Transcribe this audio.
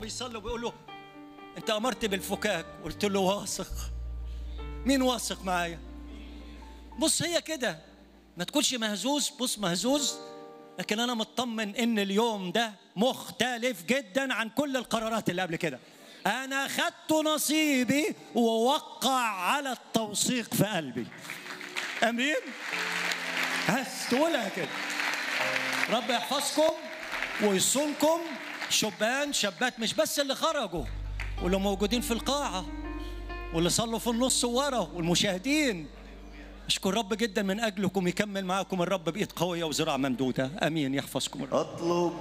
بيصلي وبيقول له انت امرت بالفكاك قلت له واثق مين واثق معايا بص هي كده ما تكونش مهزوز بص مهزوز لكن انا مطمن ان اليوم ده مختلف جدا عن كل القرارات اللي قبل كده انا خدت نصيبي ووقع على التوثيق في قلبي امين بس تقولها كده رب يحفظكم ويصونكم شبان شابات مش بس اللي خرجوا واللي موجودين في القاعة واللي صلوا في النص ورا والمشاهدين أشكر رب جدا من أجلكم يكمل معاكم الرب بإيد قوية وزراعة ممدودة أمين يحفظكم الرب اطلب